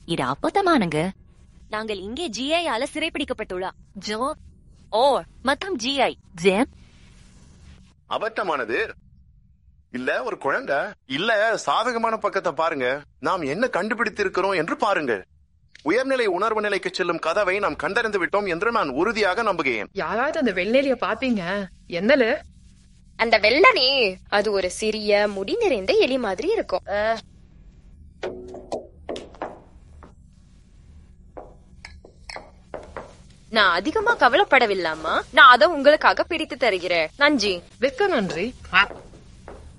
இது அப்போதமானங்க நாங்கள் இங்கே ஜிஐயால சிறைப்பிடிக்கப்பட்டுள்ளா ஜோ ஓ மற்றும் ஜிஐ ஜேம் அபத்தமானது இல்ல ஒரு குழந்தை இல்ல சாதகமான பக்கத்தை பாருங்க நாம் என்ன கண்டுபிடித்திருக்கிறோம் என்று பாருங்க உயர்நிலை உணர்வு நிலைக்கு செல்லும் கதவை நாம் கண்டறிந்து விட்டோம் என்று நான் உறுதியாக நம்புகிறேன் யாராவது அந்த வெள்ளெலிய பாத்தீங்க என்னல அந்த வெள்ளனே அது ஒரு சிறிய முடி நிறைந்த எலி மாதிரி இருக்கும் அஹ், நான் அதிகமா கவலைப்படவில்லாமா நான் அதை உங்களுக்காக பிரித்து தருகிறேன் நன்றி வெக்க நன்றி